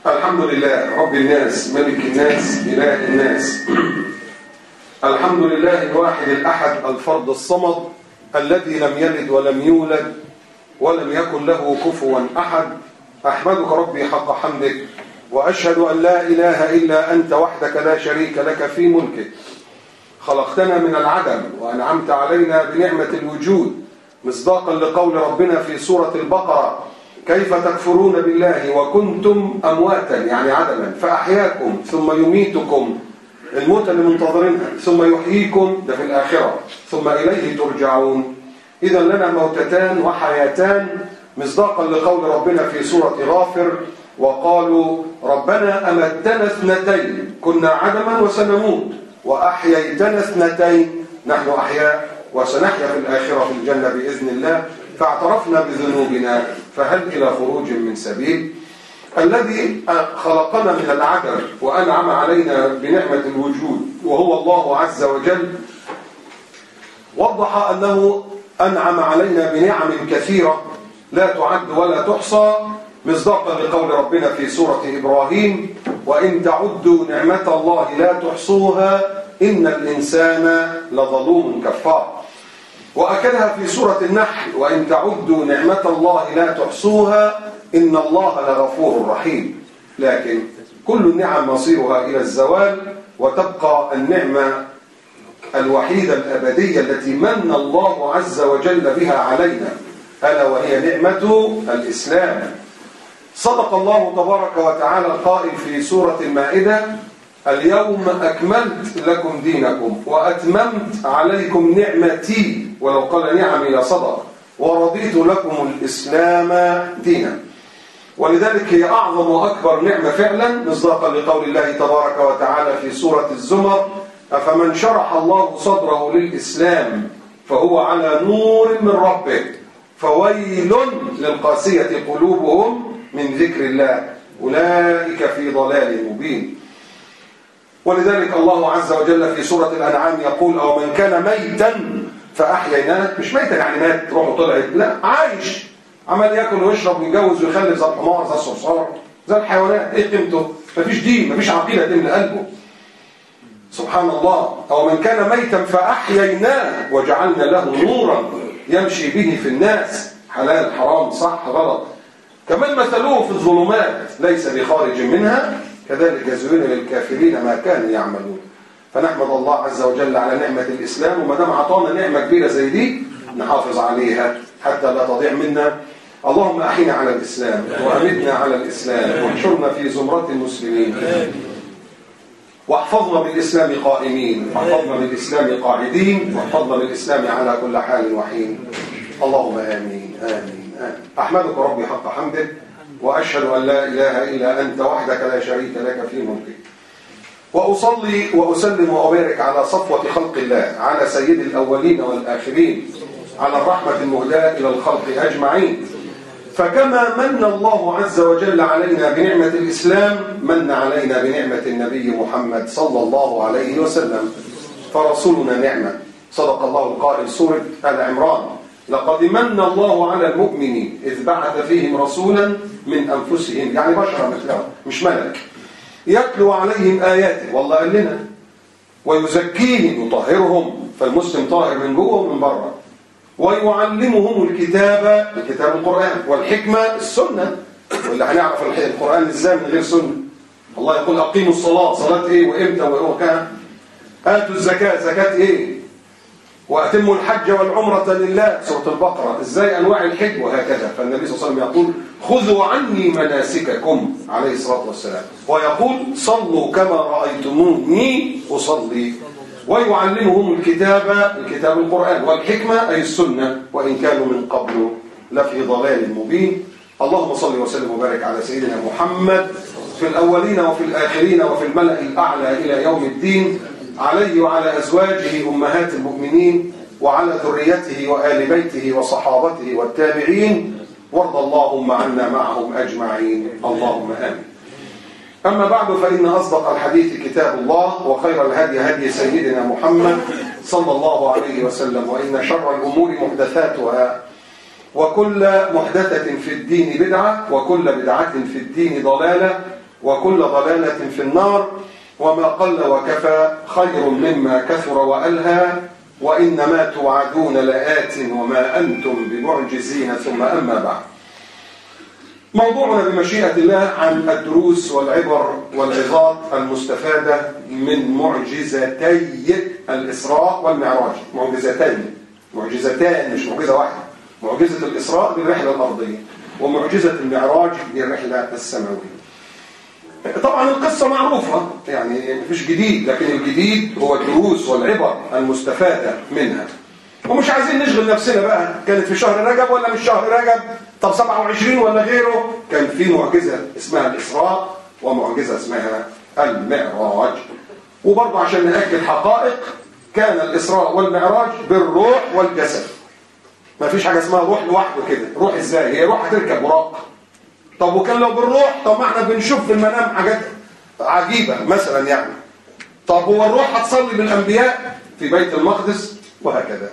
الحمد لله رب الناس ملك الناس إله الناس الحمد لله الواحد الأحد الفرد الصمد الذي لم يلد ولم يولد ولم يكن له كفوا أحد أحمدك ربي حق حمدك وأشهد أن لا إله إلا أنت وحدك لا شريك لك في ملكك خلقتنا من العدم وأنعمت علينا بنعمة الوجود مصداقا لقول ربنا في سورة البقرة كيف تكفرون بالله وكنتم أمواتا يعني عدما فأحياكم ثم يميتكم الموت اللي منتظرينها ثم يحييكم ده في الآخرة ثم إليه ترجعون إذا لنا موتتان وحياتان مصداقا لقول ربنا في سورة غافر وقالوا ربنا أمتنا اثنتين كنا عدما وسنموت وأحييتنا اثنتين نحن أحياء وسنحيا في الآخرة في الجنة بإذن الله فاعترفنا بذنوبنا فهل إلى خروج من سبيل الذي خلقنا من العدم وأنعم علينا بنعمة الوجود وهو الله عز وجل وضح أنه أنعم علينا بنعم كثيرة لا تعد ولا تحصى مصداقا لقول ربنا في سورة إبراهيم وإن تعدوا نعمة الله لا تحصوها إن الإنسان لظلوم كفار وأكدها في سورة النحل وإن تعدوا نعمة الله لا تحصوها إن الله لغفور رحيم لكن كل النعم مصيرها إلى الزوال وتبقى النعمة الوحيدة الأبدية التي من الله عز وجل بها علينا ألا وهي نعمة الإسلام صدق الله تبارك وتعالى القائل في سورة المائدة اليوم أكملت لكم دينكم وأتممت عليكم نعمتي ولو قال نعمي لصدق ورضيت لكم الإسلام دينا ولذلك هي أعظم وأكبر نعمة فعلا مصداقا لقول الله تبارك وتعالى في سورة الزمر أفمن شرح الله صدره للإسلام فهو على نور من ربه فويل للقاسية قلوبهم من ذكر الله أولئك في ضلال مبين ولذلك الله عز وجل في سورة الأنعام يقول أو من كان ميتا فأحييناه مش ميتا يعني مات روحه طلعت لا عايش عمال ياكل ويشرب ويتجوز ويخلف زي الحمار زي الصرصار زي الحيوانات ايه قيمته مفيش دين مفيش عقيدة تملى قلبه سبحان الله أو من كان ميتا فأحييناه وجعلنا له نورا يمشي به في الناس حلال حرام صح غلط كمان مثلوه في الظلمات ليس بخارج منها كذلك زين للكافرين ما كانوا يعملون فنحمد الله عز وجل على نعمة الإسلام وما دام أعطانا نعمة كبيرة زي دي نحافظ عليها حتى لا تضيع منا اللهم أحينا على الإسلام وأمتنا على الإسلام واحشرنا في زمرة المسلمين واحفظنا بالإسلام قائمين واحفظنا بالإسلام قاعدين واحفظنا بالإسلام على كل حال وحين اللهم آمين آمين آمين أحمدك ربي حق حمدك وأشهد أن لا إله إلا أنت وحدك لا شريك لك في ملكك وأصلي وأسلم وأبارك على صفوة خلق الله على سيد الأولين والآخرين على الرحمة المهداة إلى الخلق أجمعين فكما من الله عز وجل علينا بنعمة الإسلام من علينا بنعمة النبي محمد صلى الله عليه وسلم فرسولنا نعمة صدق الله القائل سورة آل عمران لقد من الله على المؤمنين إذ بعث فيهم رسولا من أنفسهم يعني بشر مثلهم مش ملك يتلو عليهم آياته والله قال لنا ويزكيهم يطهرهم فالمسلم طاهر من جوه ومن بره ويعلمهم الكتاب الكتاب القرآن والحكمة السنة واللي هنعرف القرآن ازاي من غير سنة الله يقول أقيموا الصلاة صلاة ايه وامتى وكان آتوا الزكاة زكاة ايه وأتموا الحج والعمرة لله سورة البقرة ازاي أنواع الحج وهكذا فالنبي صلى الله عليه وسلم يقول خذوا عني مناسككم عليه الصلاة والسلام ويقول صلوا كما رأيتموني أصلي ويعلمهم الكتاب الكتاب القرآن والحكمة أي السنة وإن كانوا من قبل لفي ضلال مبين اللهم صل وسلم وبارك على سيدنا محمد في الأولين وفي الآخرين وفي الملأ الأعلى إلى يوم الدين عليه وعلى أزواجه أمهات المؤمنين وعلى ذريته وآل بيته وصحابته والتابعين وارض اللهم عنا معهم أجمعين اللهم آمين أما بعد فإن أصدق الحديث كتاب الله وخير الهدي هدي سيدنا محمد صلى الله عليه وسلم وإن شر الأمور محدثاتها وكل محدثة في الدين بدعة وكل بدعة في الدين ضلالة وكل ضلالة في النار وما قل وكفى خير مما كثر وألهى وإنما توعدون لآت وما أنتم بمعجزين ثم أما بعد موضوعنا بمشيئة الله عن الدروس والعبر والعظات المستفادة من معجزتي الإسراء والمعراج معجزتين معجزتان مش معجزة واحدة معجزة الإسراء دي الرحلة الأرضية ومعجزة المعراج دي الرحلة السماوية طبعا القصة معروفة يعني مفيش جديد لكن الجديد هو الدروس والعبر المستفادة منها ومش عايزين نشغل نفسنا بقى كانت في شهر رجب ولا مش شهر رجب طب 27 ولا غيره كان في معجزة اسمها الإسراء ومعجزة اسمها المعراج وبرضه عشان نأكد حقائق كان الإسراء والمعراج بالروح والجسد ما فيش حاجة اسمها روح لوحده كده روح ازاي هي روح هتركب وراق طب وكان لو بالروح طب ما احنا بنشوف في المنام حاجات عجيبة مثلا يعني طب هو الروح هتصلي بالأنبياء في بيت المقدس وهكذا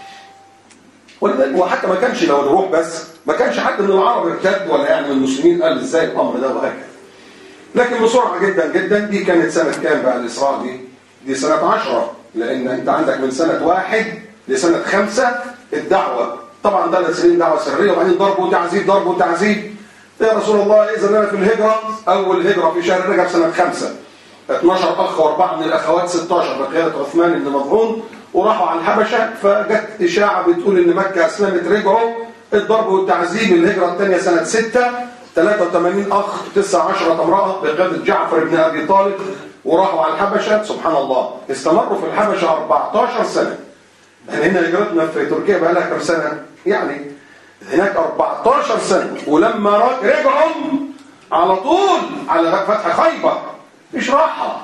وحتى ما كانش لو الروح بس ما كانش حد من العرب ارتد ولا يعني من المسلمين قال ازاي الامر ده وهكذا لكن بسرعه جدا جدا دي كانت سنه كام بقى الاسراء دي دي سنه 10 لان انت عندك من سنه واحد لسنه خمسة الدعوه طبعا ثلاث سنين دعوه سريه وبعدين ضرب وتعذيب ضرب وتعذيب يا رسول الله اذا انا في الهجره اول هجره في شهر رجب سنه خمسة 12 اخ واربعه من الاخوات 16 بقياده عثمان بن مظعون وراحوا على الحبشة فجت إشاعة بتقول إن مكة أسلمت رجعوا الضرب والتعذيب الهجرة الثانية سنة 6 83 أخ 19 امرأة بقيادة جعفر بن أبي طالب وراحوا على الحبشة سبحان الله استمروا في الحبشة 14 سنة احنا هنا هجرتنا في تركيا بقى لها كم سنة يعني هناك 14 سنة ولما رجعوا على طول على فتح خيبر مش راحة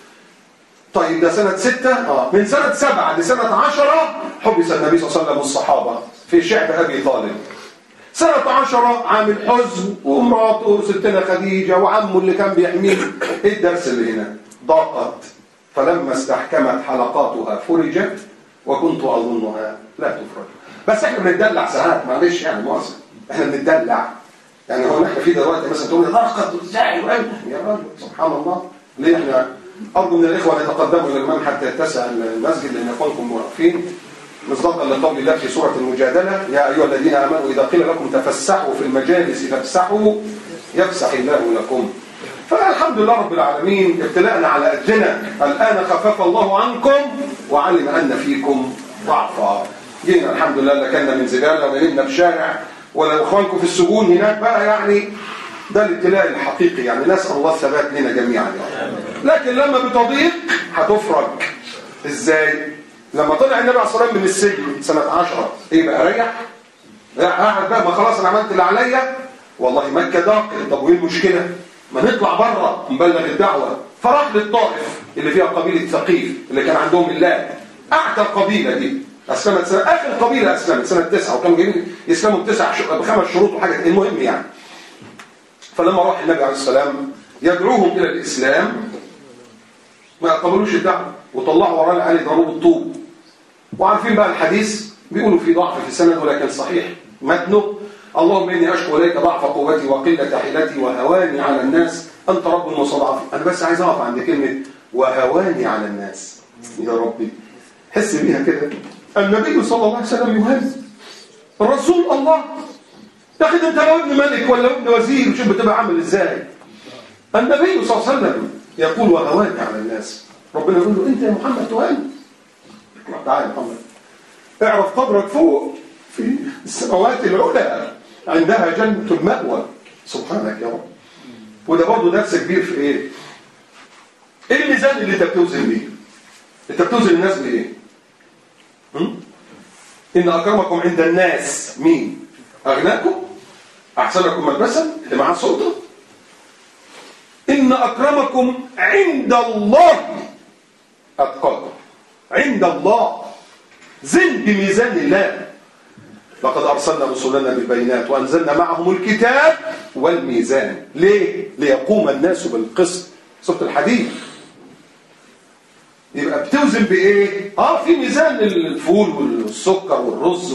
طيب ده سنة ستة آه. من سنة سبعة لسنة عشرة حبس النبي صلى الله عليه وسلم والصحابة في شعب أبي طالب سنة عشرة عام الحزن ومراته ستنا خديجة وعمه اللي كان بيحميه ايه الدرس اللي هنا ضاقت فلما استحكمت حلقاتها فرجت وكنت أظنها لا تفرج بس احنا بنتدلع ساعات معلش يعني مؤاخذة احنا بنتدلع يعني هو احنا في دلوقتي مثلا تقول لي ضاقت ازاي يا راجل سبحان الله ليه احنا أرجو من الإخوة أن يتقدموا إلى الإمام حتى يتسع المسجد لأن يكونكم واقفين مصداقا لقول الله في سورة المجادلة يا أيها الذين آمنوا إذا قيل لكم تفسحوا في المجالس فافسحوا يفسح الله لكم فالحمد لله رب العالمين ابتلاءنا على قدنا الآن خفف الله عنكم وعلم أن فيكم ضعفا جينا الحمد لله لكنا من زبالة ونمنا بشارع ولا إخوانكم في السجون هناك بقى يعني ده الابتلاء الحقيقي يعني نسأل الله الثبات لنا جميعا يعني. لكن لما بتضيق هتفرج ازاي لما طلع النبي عليه الصلاه والسلام من السجن سنه 10 ايه بقى ريح قاعد بقى ما خلاص انا عملت اللي عليا والله مكه ضاقت طب وايه المشكله ما نطلع بره نبلغ الدعوه فراح للطائف اللي فيها قبيله ثقيف اللي كان عندهم الله اعتى القبيله دي اسلمت سنه اخر قبيله اسلمت سنه 9 وكانوا جايين يسلموا بتسع بخمس شروط وحاجه المهم يعني فلما راح النبي عليه السلام يدعوهم الى الاسلام ما يقبلوش الدعوه وطلعوا وراه العالي ضروب الطوب وعارفين بقى الحديث بيقولوا في ضعف في السند ولكن صحيح متنه اللهم اني اشكو اليك ضعف قوتي وقله حيلتي وهواني على الناس انت رب المستضعفين انا بس عايز اقف عند كلمه وهواني على الناس يا ربي حس بيها كده النبي صلى الله عليه وسلم يهز الرسول الله يا اخي انت لو ابن ملك ولا ابن وزير شوف بتبقى عامل ازاي النبي صلى الله عليه وسلم يقول وهواني على الناس ربنا يقول له انت يا محمد تهاني تعالى يا محمد اعرف قدرك فوق في السماوات العلى عندها جنة المأوى سبحانك يا رب وده برضه درس كبير في ايه ايه الميزان اللي انت بتوزن بيه انت بتوزن الناس بايه ان اكرمكم عند الناس مين اغناكم احسنكم ملبسا اللي معاه سلطه ان اكرمكم عند الله اتقاكم عند الله زن بميزان الله لقد أرسلنا رسلنا بالبينات وأنزلنا معهم الكتاب والميزان ليه؟ ليقوم الناس بالقسط سورة الحديد يبقى بتوزن بإيه؟ آه في ميزان الفول والسكر والرز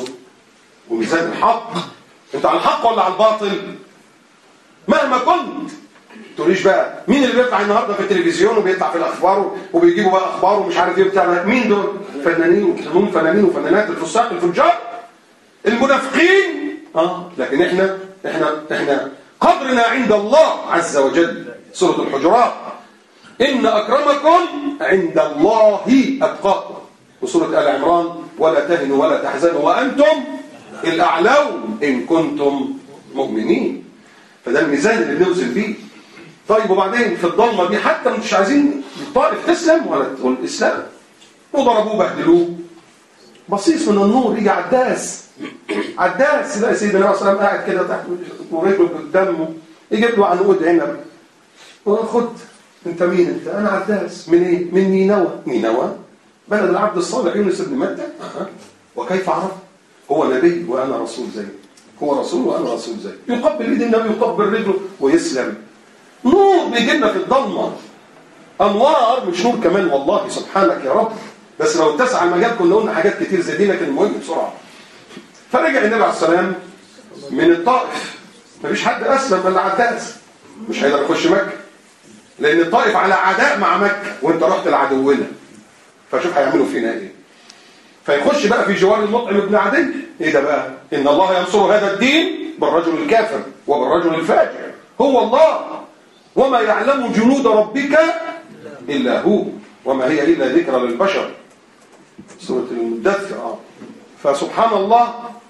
وميزان الحق أنت على الحق ولا على الباطل؟ مهما كنت تقوليش بقى مين اللي بيطلع النهارده في التلفزيون وبيطلع في الاخبار وبيجيبوا بقى اخبار ومش عارف ايه بتاع مين دول فنانين وفنانين فنانين وفنانات الفساق الفجار المنافقين اه لكن احنا احنا احنا قدرنا عند الله عز وجل سوره الحجرات ان اكرمكم عند الله اتقاكم وسوره ال عمران ولا تهنوا ولا تحزنوا وانتم الاعلون ان كنتم مؤمنين فده الميزان اللي بنوزن بيه طيب وبعدين في الضلمه دي حتى مش عايزين الطائف تسلم ولا تقول الاسلام وضربوه بهدلوه بصيص من النور يجي عداس عداس يلاقي سيدنا النبي صلى الله عليه وسلم قاعد كده تحت ورجله قدامه يجيب له عنقود عنب خد انت مين انت انا عداس من ايه من نينوى نينوى بلد العبد الصالح يونس بن متى أه. وكيف عرف هو نبي وانا رسول زيه هو رسول وانا رسول زيه يقبل ايد النبي يقبل رجله ويسلم نور بيجي لنا في الضلمه انوار مش نور كمان والله سبحانك يا رب بس لو اتسع المجال كنا قلنا حاجات كتير زي دي لكن المهم بسرعه فرجع النبي عليه السلام من الطائف مفيش حد اسلم الا عداس مش هيقدر يخش مكه لان الطائف على عداء مع مكه وانت رحت لعدونا فشوف هيعملوا فينا ايه فيخش بقى في جوار المطعم ابن عدي ايه ده بقى ان الله ينصر هذا الدين بالرجل الكافر وبالرجل الفاجر هو الله وما يعلم جنود ربك الا هو وما هي الا ذكرى للبشر سوره المدثر اه فسبحان الله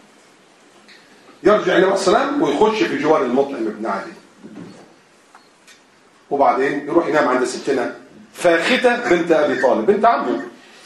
يرجع النبي السلام ويخش في جوار المطعم ابن عدي وبعدين يروح ينام عند ستنا فاختة بنت أبي طالب بنت عمه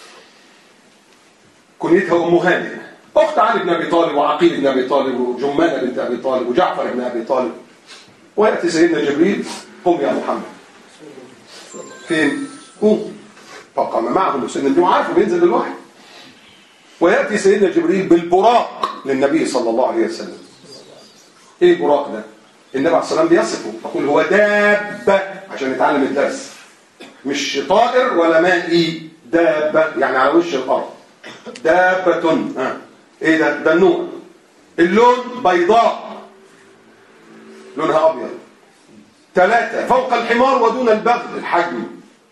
كنيتها أم هاني أخت علي بن أبي طالب وعقيل بن أبي طالب وجمانة بنت أبي طالب وجعفر بن أبي طالب ويأتي سيدنا جبريل قم يا محمد فين؟ قوم فقام معهم سيدنا الجمعة عارفه بينزل الوحي ويأتي سيدنا جبريل بالبراق للنبي صلى الله عليه وسلم ايه البراق ده؟ النبي عليه الصلاة والسلام بيصفه يقول هو دابة عشان نتعلم الدرس مش طائر ولا مائي دابة يعني على وش الأرض دابة ها ايه ده ده النوع اللون بيضاء لونها أبيض ثلاثة فوق الحمار ودون البغل الحجم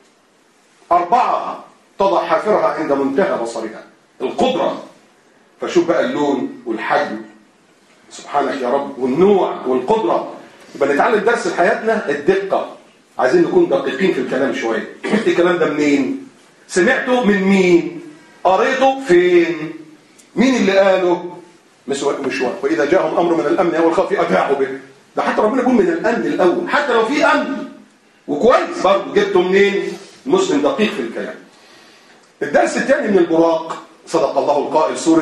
أربعة تضع حافرها عند منتهى بصرها القدرة فشوف بقى اللون والحجم سبحانك يا رب والنوع والقدرة يبقى نتعلم درس في حياتنا الدقة عايزين نكون دقيقين في الكلام شوية جبت الكلام ده منين سمعته من مين قريته فين مين اللي قاله مش مش واذا جاءهم امر من الامن او الخوف اذاعوا به ده حتى ربنا يقول من الامن الاول حتى لو في امن وكويس برضه جبته منين مسلم دقيق في الكلام الدرس الثاني من البراق صدق الله القائل سوره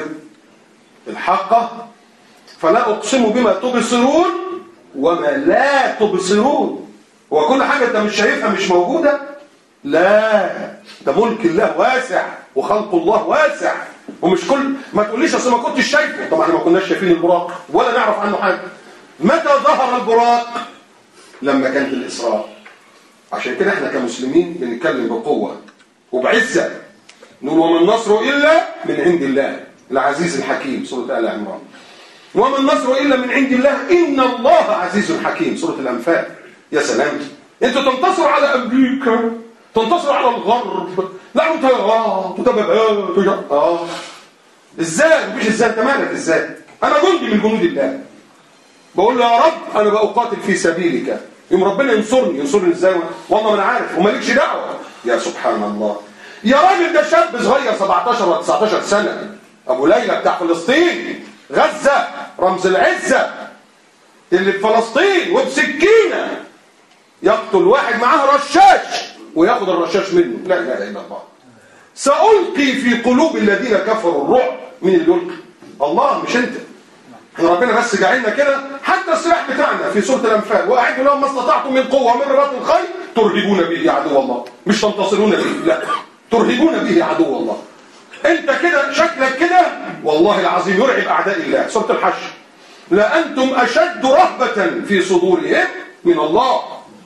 الحاقه فلا اقسم بما تبصرون وما لا تبصرون هو كل حاجه انت مش شايفها مش موجوده لا ده ملك الله واسع وخلق الله واسع ومش كل ما تقوليش اصل ما كنتش شايفه طبعا ما كناش شايفين البراق ولا نعرف عنه حاجه متى ظهر البراق لما كان في الاسراء عشان كده احنا كمسلمين بنتكلم بقوه وبعزه نقول وما النصر الا من عند الله العزيز الحكيم سوره ال عمران وما النصر الا من عند الله ان الله عزيز حكيم سوره الانفال يا سلام انتوا تنتصروا على امريكا تنتصروا على الغرب لعبوا طيارات ودبابات اه ازاي مفيش ازاي انت مالك ازاي انا جندي من جنود الله بقول له يا رب انا بقاتل في سبيلك يوم ربنا ينصرني ينصرني ازاي والله ما انا عارف ومالكش دعوه يا سبحان الله يا راجل ده شاب صغير 17 ولا 19 سنه ابو ليلى بتاع فلسطين غزه رمز العزه اللي في فلسطين وبسكينه يقتل واحد معاه رشاش وياخد الرشاش منه لا اله الا الله سألقي في قلوب الذين كفروا الرعب مين اللي يلقي الله مش انت ربنا بس جعلنا كده حتى السلاح بتاعنا في سورة الأنفال وأعدوا لهم ما استطعتم من قوة ومن رباط الخيل ترهبون به عدو الله مش تنتصرون به لا ترهبون به عدو الله انت كده شكلك كده والله العظيم يرعب أعداء الله سورة الحشر لأنتم أشد رهبة في صدورهم من الله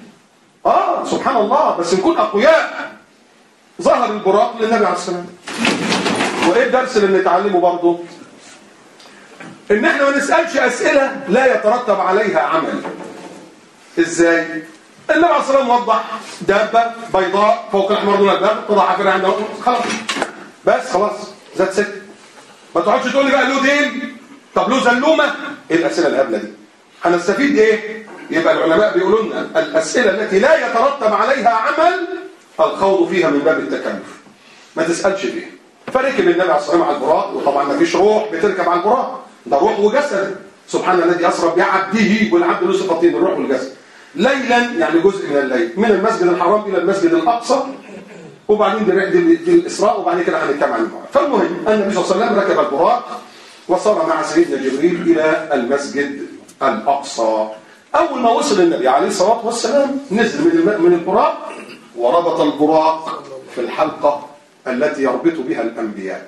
آه سبحان الله بس نكون أقوياء ظهر البراق للنبي عليه السلام وإيه الدرس اللي نتعلمه برضه ان احنا ما نسألش اسئلة لا يترتب عليها عمل ازاي النبي عليه الصلاه والسلام وضح دابه بيضاء فوق الاحمر دون الباب تضع حافره عندها خلاص بس خلاص ذات ست ما تقعدش تقول لي بقى له ديل طب له زلومه ايه الاسئله الهبله دي هنستفيد ايه يبقى العلماء بيقولوا لنا الاسئله التي لا يترتب عليها عمل الخوض فيها من باب التكلف ما تسالش فيها فركب النبي عليه الصلاه والسلام على البراق وطبعا ما فيش روح بتركب على البراق ده روح وجسد سبحان الذي اسرى بعبده والعبد له صفتين الروح والجسد ليلا يعني جزء من الليل من المسجد الحرام الى المسجد الاقصى وبعدين دي, دي, دي الاسراء وبعدين كده هنتكلم عن الموضوع فالمهم النبي صلى الله عليه وسلم ركب البراق وصار مع سيدنا جبريل الى المسجد الاقصى اول ما وصل النبي عليه الصلاه والسلام نزل من من البراق وربط البراق في الحلقه التي يربط بها الانبياء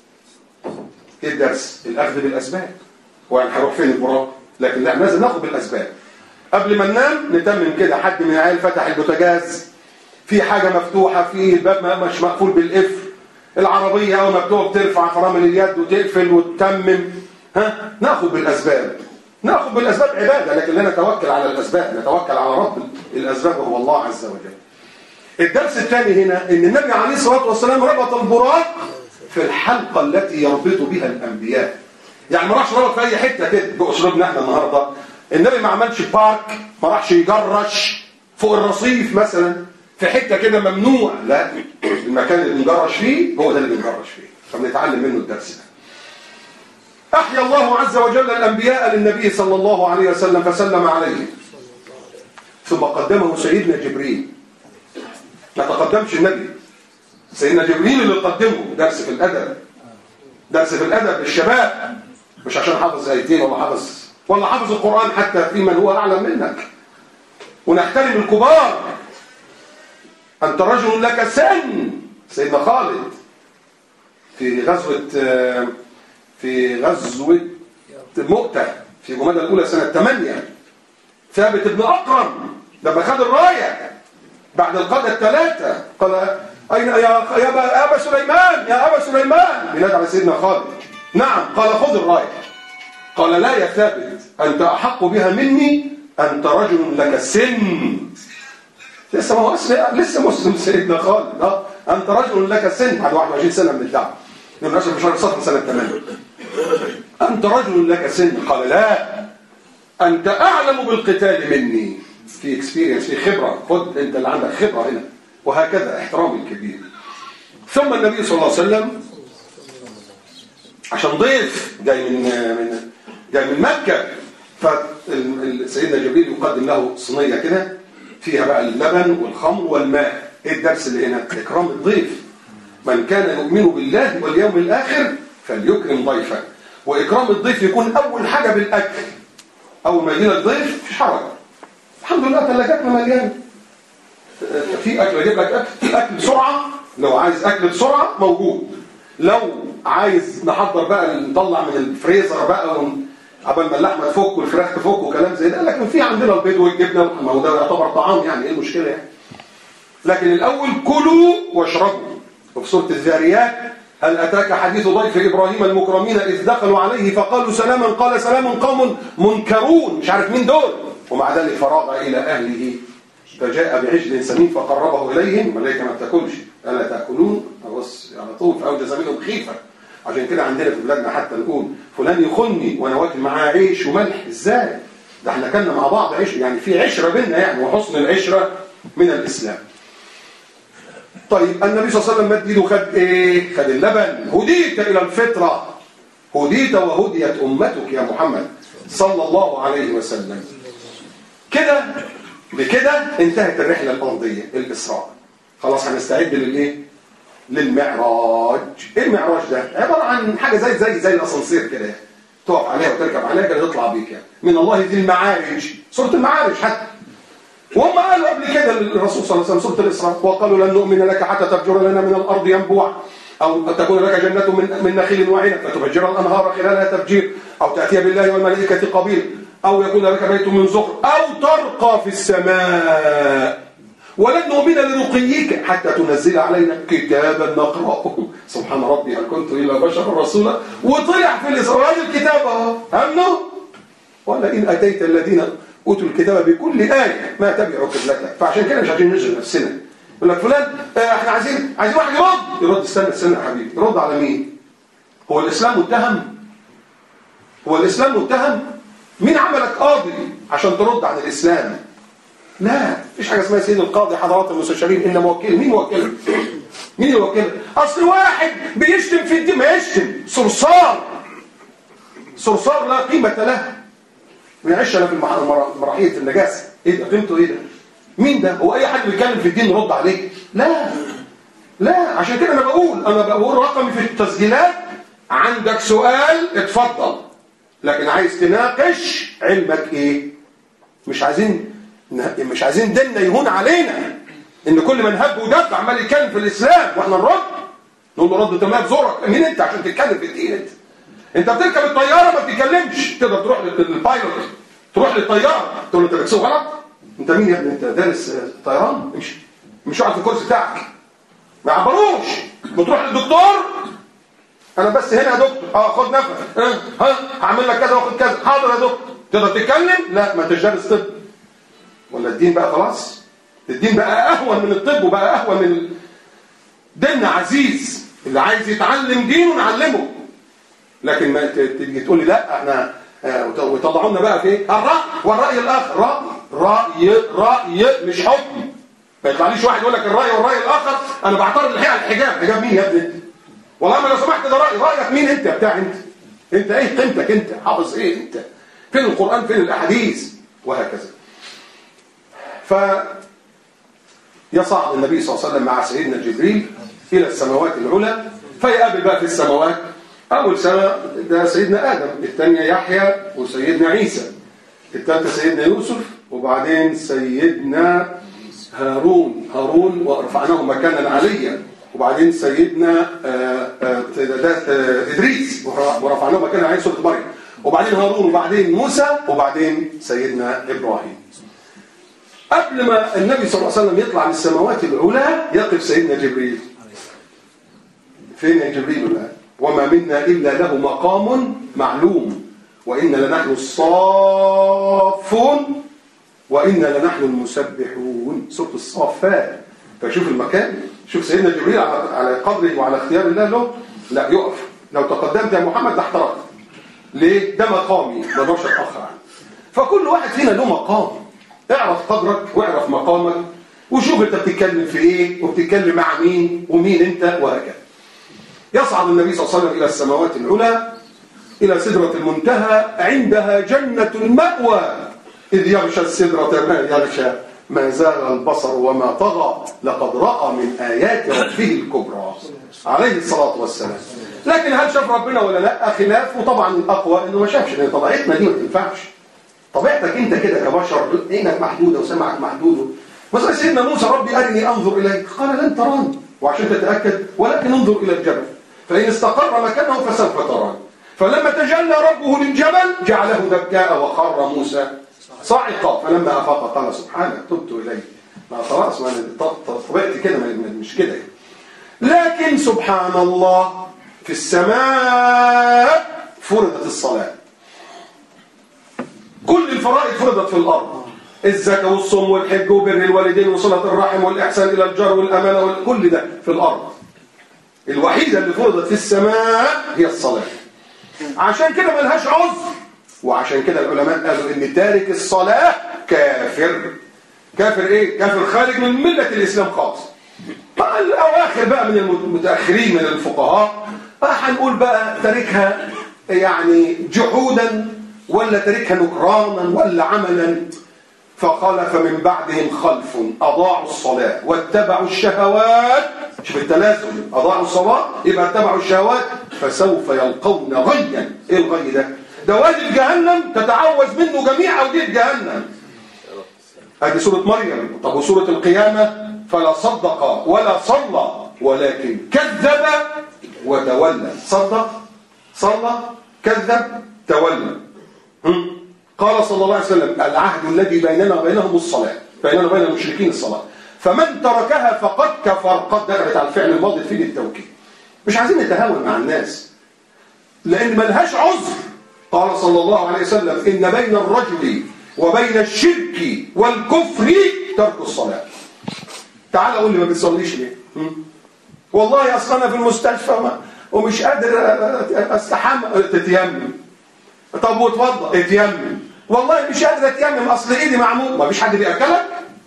ايه الدرس الاخذ بالاسباب هو يعني هيروح فين البراق لكن لا لازم ناخد بالاسباب قبل ما ننام نتمم كده حد من العيال فتح البوتاجاز في حاجه مفتوحه في الباب مش مقفول بالقفل العربيه اول ما بتقف ترفع فرامل اليد وتقفل وتتمم ها ناخد بالاسباب ناخد بالاسباب عباده لكن لا نتوكل على الاسباب نتوكل على رب الاسباب وهو الله عز وجل الدرس الثاني هنا ان النبي عليه الصلاه والسلام ربط البراق في الحلقه التي يربط بها الانبياء يعني ما راحش ربط في اي حته كده باسلوبنا احنا النهارده النبي ما عملش بارك ما راحش يجرش فوق الرصيف مثلا في حته كده ممنوع لا المكان اللي بنجرش فيه هو ده اللي بنجرش فيه فبنتعلم منه الدرس ده أحيا الله عز وجل الأنبياء للنبي صلى الله عليه وسلم فسلم عليه ثم قدمه سيدنا جبريل ما تقدمش النبي سيدنا جبريل اللي قدمه درس في الأدب درس في الأدب للشباب مش عشان حافظ آيتين ولا حافظ ولا حافظ القرآن حتى في من هو أعلم منك ونحترم الكبار أنت رجل لك سن سيدنا خالد في غزوة في غزوة مؤتة في جمادى الأولى سنة 8 ثابت بن أقرم لما خد الراية بعد القادة الثلاثة قال أين يا يا أبا سليمان يا أبا سليمان بينادي على سيدنا خالد نعم قال خذ الراية قال لا يا ثابت أنت أحق بها مني أنت رجل لك سن لسه ما هو لسه مسلم سيدنا خالد اه أنت رجل لك سن بعد 21 سنة من الدعوة لما أشرف شهر صفر سنة 8 أنت رجل لك سن قال لا أنت أعلم بالقتال مني في اكسبيرينس في خبرة خد أنت اللي عندك خبرة هنا وهكذا احترام الكبير ثم النبي صلى الله عليه وسلم عشان ضيف جاي من من جاي من مكة فسيدنا جبريل يقدم له صينية كده فيها بقى اللبن والخمر والماء ايه الدرس اللي هنا اكرام الضيف من كان يؤمن بالله واليوم الآخر فليكرم ضيفه وإكرام الضيف يكون أول حاجة بالأكل أول ما يجي لك ضيف مفيش حرج الحمد لله ثلاجاتنا مليانة في أكل أجيب لك أكل في أكل بسرعة لو عايز أكل بسرعة موجود لو عايز نحضر بقى نطلع من الفريزر بقى ون... قبل ما اللحمه تفك والفراخ تفك وكلام زي ده لكن في عندنا البيض والجبنه ما هو ده يعتبر طعام يعني ايه المشكله يعني لكن الاول كلوا واشربوا وفي سوره الذاريات هل اتاك حديث ضيف ابراهيم المكرمين اذ دخلوا عليه فقالوا سلاما قال سلام قوم منكرون مش عارف مين دول ومع ذلك فراغ الى اهله فجاء بعجل سمين فقربه اليهم الملائكه ما بتاكلش الا تاكلون بص على طول فاوجز منهم خيفه عشان كده عندنا في بلادنا حتى نقول فلان يخني وانا واكل معاه عيش وملح ازاي ده احنا كلنا مع بعض عيش يعني في عشره بينا يعني وحسن العشره من الاسلام طيب النبي صلى الله عليه وسلم مد ايده خد ايه خد اللبن هديت الى الفطره هديت وهديت امتك يا محمد صلى الله عليه وسلم كده بكده انتهت الرحله الارضيه الاسراء خلاص هنستعد للايه للمعراج ايه المعراج ده عباره عن حاجه زي زي زي الاسانسير كده تقف عليها وتركب عليها كده تطلع بيك يعني من الله ذي المعارج سوره المعارج حتى وهم قالوا قبل كده للرسول صلى الله عليه وسلم سوره الاسراء وقالوا لن نؤمن لك حتى تفجر لنا من الارض ينبوع او تكون لك جنه من من نخيل وعنب فتفجر الانهار خلالها تفجير او تاتي بالله والملائكه قبيل او يكون لك بيت من زخر او ترقى في السماء ولن نؤمن لرقيك حتى تنزل علينا كتابا نقرأه سبحان ربي هل كنت إلا بشرا رسولا وطلع في الإسراء الكتاب اهو أمنه ولئن أتيت الذين اوتوا الكتاب بكل ايه ما تبعوا قبلتك فعشان كده مش عايزين نشغل نفسنا يقول لك فلان آه احنا عايزين عايزين واحد يرد يرد استنى استنى يا حبيبي يرد على مين هو الاسلام متهم هو الاسلام متهم مين عملك قاضي عشان ترد عن الاسلام لا مفيش حاجه اسمها سيد القاضي حضرات المستشارين الا موكل مين موكله مين يوكله اصل واحد بيشتم في الدين ما يشتم صرصار صرصار لا قيمه له ويعيش انا في مرحيه النجاسه ايه ده قيمته ايه ده مين ده هو اي حد بيتكلم في الدين نرد عليه لا لا عشان كده انا بقول انا بقول رقمي في التسجيلات عندك سؤال اتفضل لكن عايز تناقش علمك ايه مش عايزين مش عايزين ديننا يهون علينا ان كل من هب ودب عمال يتكلم في الاسلام واحنا نرد نقول له رد تمام زورك مين انت عشان تتكلم في الدين انت انت بتركب الطياره ما بتتكلمش تقدر تروح للبايلوت تروح للطياره تقول له انت بتسوق غلط انت مين يا ابني انت دارس طيران امشي مش اقعد في الكرسي بتاعك ما يعبروش بتروح للدكتور انا بس هنا يا دكتور اه خد نفس ها ها هعمل لك كذا واخد كذا حاضر يا دكتور تقدر تتكلم لا ما انتش دارس طب ولا الدين بقى خلاص الدين بقى اهون من الطب وبقى اهون من ديننا عزيز اللي عايز يتعلم دينه نعلمه لكن ما تيجي تقول لي لا احنا ويطلعوا لنا بقى في ايه الراي والراي الاخر راي راي راي مش حكم ما يطلعليش واحد يقول لك الراي والراي الاخر انا بعترض الحقيقه على الحجاب حجاب مين يا ابني والله ما لو سمحت ده راي رايك مين انت بتاع انت انت ايه قيمتك انت حافظ ايه انت فين القران فين الاحاديث وهكذا ف يصعد النبي صلى الله عليه وسلم مع سيدنا جبريل الى السماوات العلى فيقابل بقى في السماوات أول سنة ده سيدنا آدم الثانية يحيى وسيدنا عيسى الثالثة سيدنا يوسف وبعدين سيدنا هارون هارون ورفعناه مكانا عليا وبعدين سيدنا إدريس ورفعناه مكانا عليا سورة مريم وبعدين هارون وبعدين موسى وبعدين سيدنا إبراهيم قبل ما النبي صلى الله عليه وسلم يطلع للسماوات العلى يقف سيدنا جبريل فين يا جبريل الآن وما منا إلا له مقام معلوم وإن لنحن الصافون وإن لنحن المسبحون سورة الصافات فشوف المكان شوف سيدنا جبريل على قدره وعلى اختيار الله له لا يقف لو تقدمت يا محمد لاحترقت ليه؟ ده مقامي ما اقدرش اتاخر عنه فكل واحد فينا له مقام اعرف قدرك واعرف مقامك وشوف انت بتتكلم في ايه وبتتكلم مع مين ومين انت وهكذا يصعد النبي صلى الله عليه وسلم إلى السماوات العلى إلى سدرة المنتهى عندها جنة المأوى إذ يغشى السدرة ما يغشى ما زال البصر وما طغى لقد رأى من آيات ربه الكبرى عليه الصلاة والسلام لكن هل شاف ربنا ولا لا خلاف وطبعا الأقوى إنه ما شافش لأن طبيعتنا دي ما تنفعش طبيعتك أنت كده كبشر عينك محدودة وسمعك محدود مثلا سيدنا موسى ربي أرني أنظر إليك قال لن تراني وعشان تتأكد ولكن انظر إلى الجبل فإن استقر مكانه فسوف تراني فلما تجلى ربه للجبل جعله دكاء وخر موسى صاعقا فلما أفاق قال سبحانه تبت إليه ما خلاص ما طبيعتي كده مش كده لكن سبحان الله في السماء فرضت الصلاة كل الفرائض فرضت في الأرض الزكاة والصوم والحج وبر الوالدين وصلة الرحم والإحسان إلى الجار والأمانة كل ده في الأرض الوحيدة اللي فرضت في السماء هي الصلاة عشان كده ملهاش عذر وعشان كده العلماء قالوا ان تارك الصلاة كافر كافر ايه؟ كافر خارج من ملة الإسلام خالص الأواخر بقى من المتأخرين من الفقهاء هنقول بقى تاركها يعني جحودا ولا تاركها نكرانا ولا عملا فخلف من بعدهم خلف أضاعوا الصلاة واتبعوا الشهوات شوف التلازم أضاعوا الصلاة يبقى اتبعوا الشهوات فسوف يلقون غيا ايه الغي ده ده واجب جهنم تتعوذ منه جميع أودية جهنم هذه سورة مريم طب وسورة القيامة فلا صدق ولا صلى ولكن كذب وتولى صدق صلى كذب تولى قال صلى الله عليه وسلم العهد الذي بيننا وبينهم الصلاة بيننا وبين المشركين الصلاة فمن تركها فقد كفر قد دخلت على الفعل الماضي في التوكيد مش عايزين نتهاون مع الناس لأن ملهاش عذر قال صلى الله عليه وسلم إن بين الرجل وبين الشرك والكفر ترك الصلاة تعال قول لي ما بتصليش ليه والله اصل انا في المستشفى ما ومش قادر استحمى تتيمم طب واتوضى اتيمم والله مش قادر اتيمم اصل ايدي معمول ما فيش حد بياكلك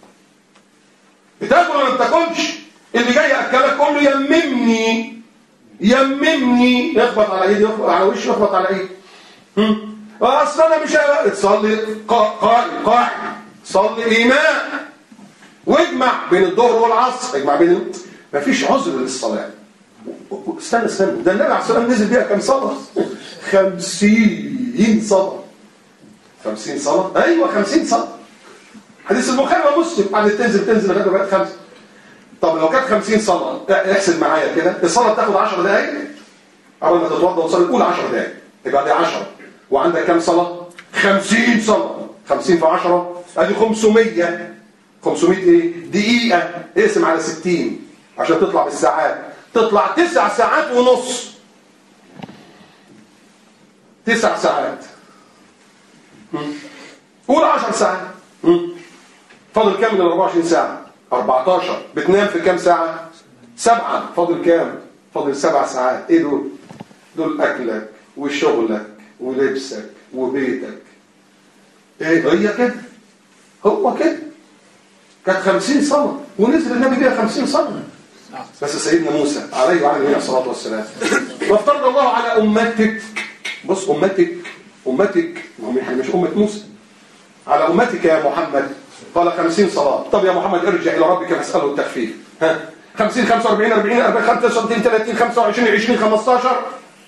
بتاكل ولا ما بتاكلش اللي جاي ياكلك قول له يممني يممني يخبط على ايدي يخبط على وشه يخبط على ايدي اصل انا مش تصلي قائم قاعد صلي ايمان واجمع بين الظهر والعصر اجمع بين مفيش عذر للصلاه استنى استنى ده النبي عليه الصلاه والسلام نزل بيها كام صلاه 50 صلاه 50 صلاه ايوه 50 صلاه حديث البخاري ومسلم بعد تنزل تنزل لغايه بقت خمسه طب لو كانت 50 صلاه احسب معايا كده الصلاه بتاخد 10 دقائق اول ما تتوضا وتصلي قول 10 دقائق يبقى دي 10 وعندك كام صلاه 50 صلاه 50 في 10 ادي 500 500 ايه دقيقه اقسم على 60 عشان تطلع بالساعات تطلع 9 ساعات ونص 9 ساعات قول 10 ساعات فاضل كام من ال 24 ساعه 14 بتنام في كام ساعه سبعة فاضل كام فاضل سبع ساعات ايه دول دول اكلك وشغلك ولبسك وبيتك ايه هي كده هو كده كانت 50 صلاة ونزل النبي بيها 50 صلاة بس سيدنا موسى عليه وعلى نبينا الصلاة والسلام وافترض الله على أمتك بص أمتك أمتك احنا مش أمة موسى على أمتك يا محمد قال 50 صلاة طب يا محمد ارجع إلى ربك فاسأله التخفيف ها 50 45 40 40 35 30 25 20 15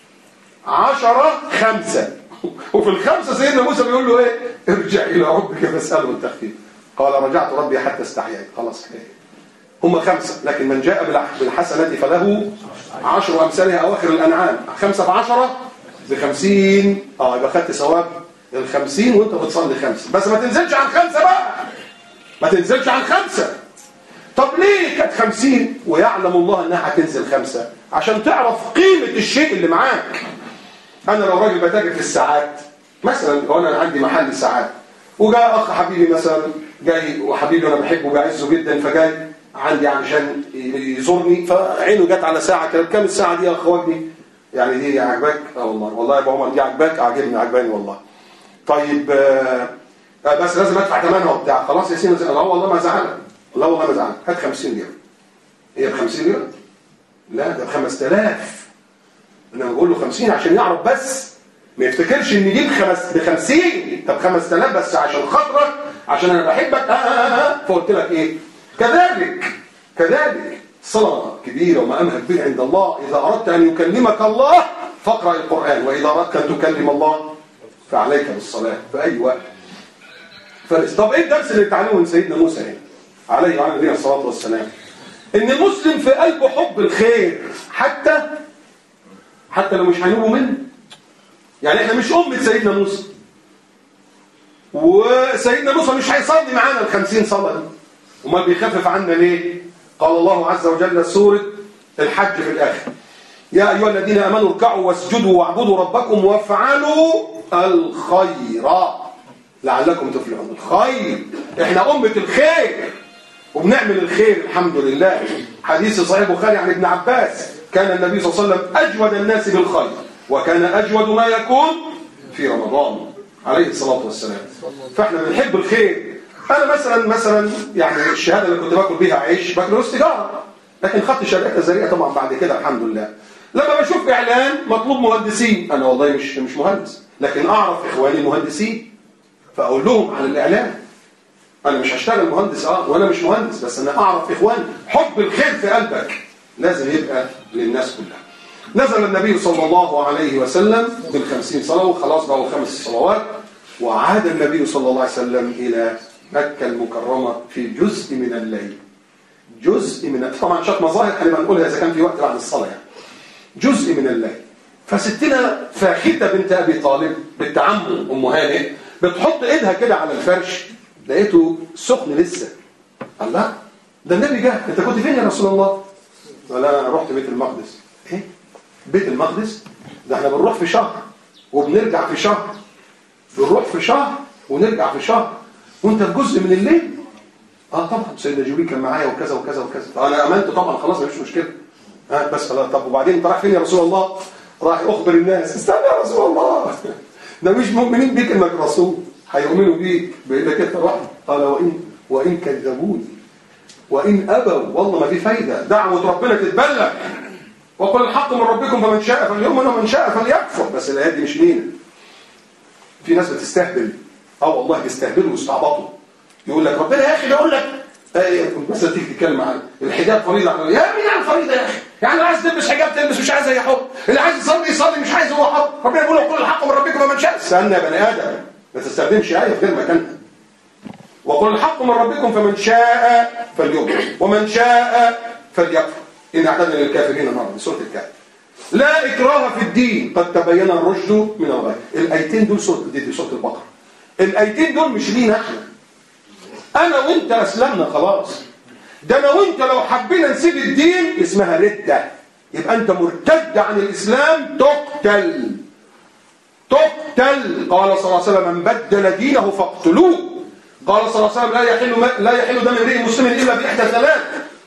10 5 وفي الخمسة سيدنا موسى بيقول له ايه ارجع إلى ربك فاسأله التخفيف قال رجعت ربي حتى استحييت خلاص كده هم خمسة لكن من جاء بالحسنة فله عشر أمثالها أواخر الأنعام خمسة في عشرة بخمسين اه يبقى خدت ثواب الخمسين وانت بتصلي خمسة بس ما تنزلش عن خمسة بقى ما تنزلش عن خمسة طب ليه كانت خمسين ويعلم الله انها هتنزل خمسة عشان تعرف قيمة الشيء اللي معاك انا لو راجل بتاجر في الساعات مثلا لو انا عندي محل ساعات وجاء اخ حبيبي مثلا جاي وحبيبي انا بحبه بعزه جدا فجاي عندي علشان يزورني فعينه جت على ساعه كده كام الساعه دي يا اخ وجدي يعني دي عجباك اه والله والله يا ابو عمر دي عجباك عاجبني عجباني والله طيب آه بس لازم ادفع ثمنها وبتاع خلاص يا سيدي لا والله ما زعلك لا والله ما زعلك هات 50 ليره هي ب 50 ليره لا ده ب 5000 انا بقول له 50 عشان يعرف بس ما يفتكرش ان دي بخمس ب 50 طب 5000 بس عشان خاطرك عشان انا بحبك آه آه آه فقلت لك ايه كذلك كذلك صلاة كبيرة ومقامها كبير عند الله إذا أردت أن يكلمك الله فاقرأ القرآن وإذا أردت أن تكلم الله فعليك بالصلاة في أي وقت فرس طب إيه الدرس اللي تعلمه من سيدنا موسى هنا عليه وعلى نبينا الصلاة والسلام إن المسلم في قلبه حب الخير حتى حتى لو مش هنوبه منه يعني احنا مش أمة سيدنا موسى وسيدنا موسى مش هيصلي معانا الخمسين صلاة دي وما بيخفف عنا ليه قال الله عز وجل سورة الحج في الآخر يا أيها الذين أمنوا اركعوا واسجدوا واعبدوا ربكم وافعلوا الخير لعلكم تفلحون الخير احنا أمة الخير وبنعمل الخير الحمد لله حديث صحيح البخاري عن ابن عباس كان النبي صلى الله عليه وسلم أجود الناس بالخير وكان أجود ما يكون في رمضان عليه الصلاة والسلام فاحنا بنحب الخير انا مثلا مثلا يعني الشهاده اللي كنت باكل بيها عيش باكل تجاره لكن خدت شهادات ازليه طبعا بعد كده الحمد لله لما بشوف اعلان مطلوب مهندسين انا والله مش مش مهندس لكن اعرف اخواني مهندسين فاقول لهم على الاعلان انا مش هشتغل مهندس اه وانا مش مهندس بس انا اعرف اخواني حب الخير في قلبك لازم يبقى للناس كلها نزل النبي صلى الله عليه وسلم بالخمسين صلاه وخلاص بقوا خمس صلوات وعاد النبي صلى الله عليه وسلم الى مكة المكرمة في جزء من الليل جزء من طبعا شاف مظاهر هنبقى نقولها إذا كان في وقت بعد الصلاة يعني. جزء من الليل فستنا فاخته بنت أبي طالب بنت عمه أم هانئ بتحط إيدها كده على الفرش لقيته سخن لسه الله ده النبي جه أنت كنت فين يا رسول الله؟ قال أنا رحت بيت المقدس إيه؟ بيت المقدس؟ ده احنا بنروح في شهر وبنرجع في شهر بنروح في شهر ونرجع في شهر وانت في جزء من الليل اه طبعا سيدنا جبريل كان معايا وكذا وكذا وكذا فانا امنت طبعا خلاص مفيش مشكله آه بس خلاص طب وبعدين انت رايح فين يا رسول الله راح اخبر الناس استنى يا رسول الله ده مش مؤمنين بيك انك رسول هيؤمنوا بيك بيقول لك انت واحد قال وان وان كذبوني وان ابوا والله ما في فايده دعوه ربنا تتبلغ وقل الحق من ربكم فمن شاء فليؤمن ومن شاء فليكفر بس الايات دي مش لينا في ناس بتستهبل اه والله بيستهبلوا ويستعبطوا يقول لك ربنا يا اخي يقول لك آه مثلا تيجي تتكلم عن الحجاب فريضه على يا مين عن فريضه يا اخي يعني اللي عايز تلبس حجاب تلبس مش عايز يحط اللي عايز يصلي يصلي مش عايز هو حط ربنا يقول قل الحق من ربكم ومن شاء استنى يا بني ادم ما تستخدمش ايه في غير مكانها وقل الحق من ربكم فمن شاء فليؤمن ومن شاء فليكفر ان اعتدنا للكافرين نارا سوره الكهف لا اكراه في الدين قد تبين الرشد من الغي الايتين دول سوره دي سوره البقره الايتين دول مش لينا احنا انا وانت اسلمنا خلاص ده انا وانت لو حبينا نسيب الدين اسمها ردة يبقى انت مرتد عن الاسلام تقتل تقتل قال صلى الله عليه وسلم من بدل دينه فاقتلوه قال صلى الله عليه وسلم لا يحل لا يحل دم امرئ مسلم الا باحدى ثلاث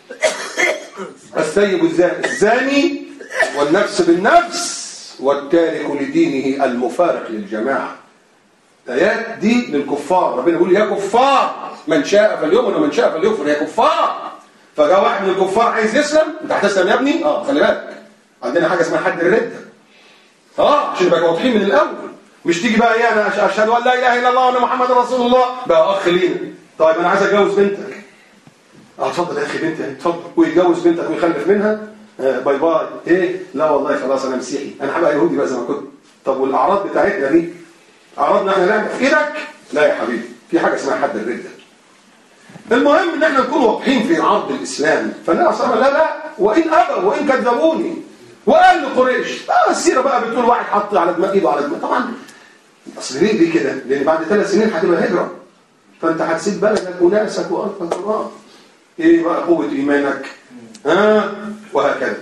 السيب الزاني والنفس بالنفس والتارك لدينه المفارق للجماعه الايات دي للكفار ربنا بيقول يا كفار من شاء فليؤمن ومن شاء فليكفر يا كفار فجاء واحد من الكفار عايز يسلم انت هتسلم يا ابني اه خلي بالك عندنا حاجه اسمها حد الرده اه عشان نبقى واضحين من الاول مش تيجي بقى ايه انا اشهد ان لا اله الا الله وان محمد رسول الله بقى اخ لينا طيب انا عايز اتجوز بنتك اه اتفضل يا اخي بنتي اتفضل ويتجوز بنتك ويخلف منها آه باي باي ايه لا والله خلاص انا مسيحي انا هبقى يهودي بقى زي ما كنت طب والاعراض بتاعتنا دي اعراضنا احنا نعمل في ايدك لا يا حبيبي في حاجه اسمها حد الرده المهم ان احنا نكون واضحين في عرض الاسلام فالنبي صلى الله عليه وسلم لا لا وان ابوا وان كذبوني وقال لقريش اه السيره بقى بتقول واحد حط على دماغ ايده على دماغ طبعا اصل ليه دي كده؟ لان بعد ثلاث سنين هتبقى هجره فانت هتسيب بلدك وناسك وارضك الله ايه بقى قوه ايمانك؟ ها آه وهكذا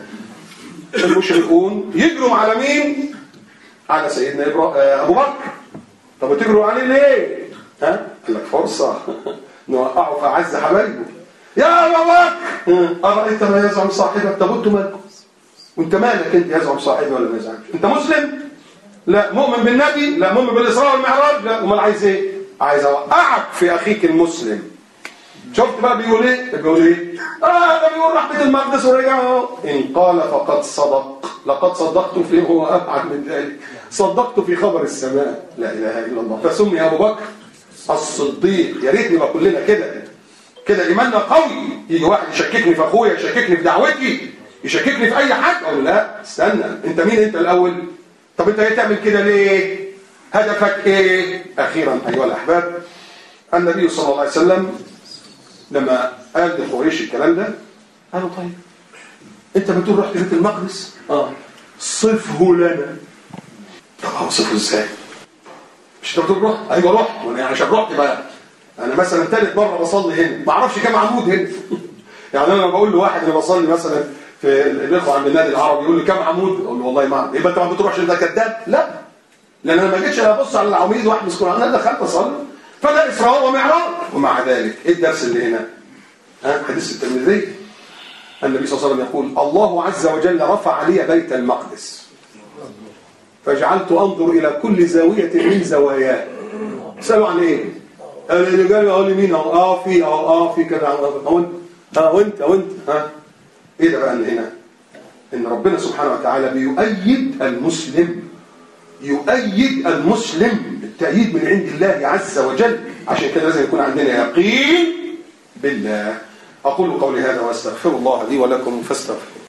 المشركون يجروا على مين؟ على سيدنا إبرا... ابو بكر طب وتجروا عليه ليه؟ ها؟ قال لك فرصه نوقعه في اعز حبايبه يا ابو بكر ارايت ما يزعم صاحبك طب انتوا مالكم؟ وانت مالك انت يزعم صاحبي ولا ما يزعمش؟ انت مسلم؟ لا مؤمن بالنبي؟ لا مؤمن بالاسراء والمعراج؟ لا امال عايز ايه؟ عايز اوقعك في اخيك المسلم شفت بقى بيقول ايه؟ بيقول ايه؟ اه ده بيقول راح بيت المقدس ورجع ان قال فقد صدق لقد صدقت في هو ابعد من ذلك صدقت في خبر السماء لا اله الا الله فسمي ابو بكر الصديق يا ريت نبقى كلنا كده كده ايماننا قوي يجي واحد يشككني في اخويا يشككني في دعوتي يشككني في اي حد اقول لا استنى انت مين انت الاول طب انت ايه تعمل كده ليه هدفك ايه اخيرا ايها الاحباب النبي صلى الله عليه وسلم لما قال لقريش الكلام ده قالوا طيب انت بتقول رحت بيت المقدس اه صفه لنا طب اوصفه ازاي مش انت بتقول رحت ايوه رحت وانا يعني عشان رحت بقى انا مثلا ثالث مره بصلي هنا ما اعرفش كام عمود هنا يعني انا لما بقول لواحد انا بصلي مثلا في الاخوه عند النادي العربي يقول لي كام عمود اقول له والله ما اعرف يبقى انت ما بتروحش انت كذاب لا لان انا ما جيتش ابص على العواميد واحبس قران انا دخلت اصلي فده اسراء ومعراج ومع ذلك ايه الدرس اللي هنا ها حديث الترمذي النبي صلى الله عليه وسلم يقول الله عز وجل رفع لي بيت المقدس فجعلت انظر الى كل زاويه من زواياه سالوا عن ايه اللي قال قال لي مين اهو اه في اهو اه في كده اهو اه وانت وانت ها ايه ده بقى اللي هنا ان ربنا سبحانه وتعالى بيؤيد المسلم يؤيد المسلم التأييد من عند الله عز وجل عشان كده لازم يكون عندنا يقين بالله أقول قولي هذا وأستغفر الله لي ولكم فاستغفروا